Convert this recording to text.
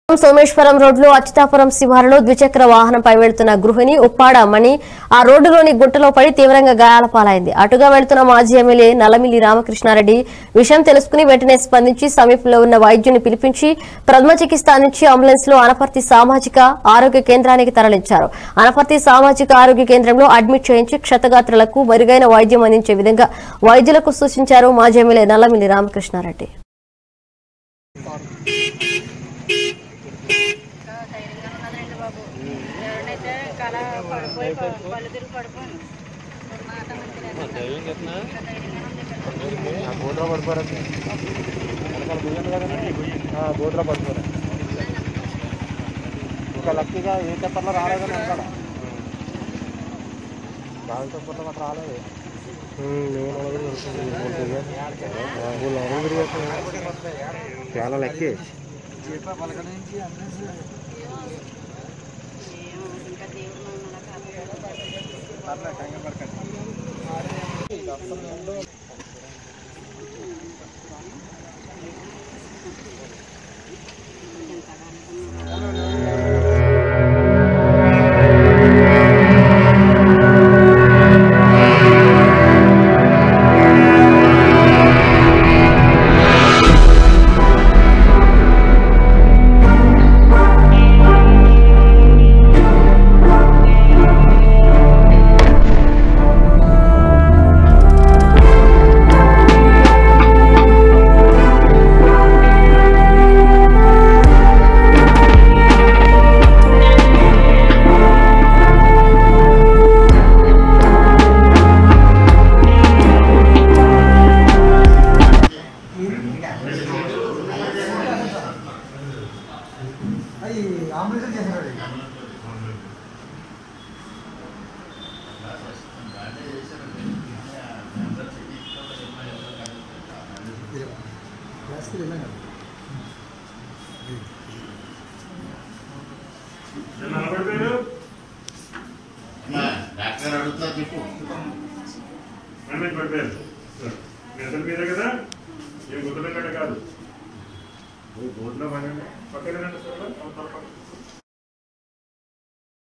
సోమేశ్వరం రోడ్లో అచ్యుతాపురం శివారులో ద్విచక్ర వాహనంపై వెళ్తున్న గృహిణి ఉప్పాడ మణి ఆ రోడ్డులోని గుట్టలో పడి తీవ్రంగా గాయాల పాలైంది అటుగా వెళ్తున్న మాజీ ఎమ్మెల్యే నల్లమిల్లి రామకృష్ణారెడ్డి విషయం తెలుసుకుని వెంటనే స్పందించి సమీపంలో ఉన్న వైద్యుని పిలిపించి ప్రథమ చికిత్స అందించి అంబులెన్స్ లో అనపర్తి సామాజిక ఆరోగ్య కేంద్రానికి తరలించారు అనపర్తి సామాజిక ఆరోగ్య కేంద్రంలో అడ్మిట్ చేయించి క్షతగాత్రులకు మెరుగైన వైద్యం అందించే విధంగా వైద్యులకు సూచించారు మాజీ ఎమ్మెల్యే నల్లమిల్లి రామకృష్ణారెడ్డి ఇంకా ధైర్యంగా ఉన్నదండి బాబు ఎవరినైతే కళ పడిపోయి పళ్ళు తిరిగి పడిపోయాను మాట మంచిగా ధైర్యం చెప్తున్నా ఇంకా ధైర్యంగా ఉంది కదా. ఆ బోట్లో పడిపోరా వెనకాల గుయ్యండి కదండి ఆ బోట్లో పడిపోరా ఇంకా లక్కీగా ఏ చెప్పర్లో రాలేదని వెనకాల బాగా చెప్పర్లో మాకు రాలేదు చాలా లక్కీ ఏమో, ఇంకా దేవుడు మమ్మల్ని కాపాడాడు. అది ఆపరేషన్ చేశారు క్లాస్కి వెళ్ళాం కదా అమ్మా, డాక్టర్ అడుగుతా చెప్పు అన్నీ పడిపోయారు మెదడు మీద కదా ఏం గుర్తున్నట్టు కాదు ఓ బోర్డులో పడండి పక్కన రండి సార్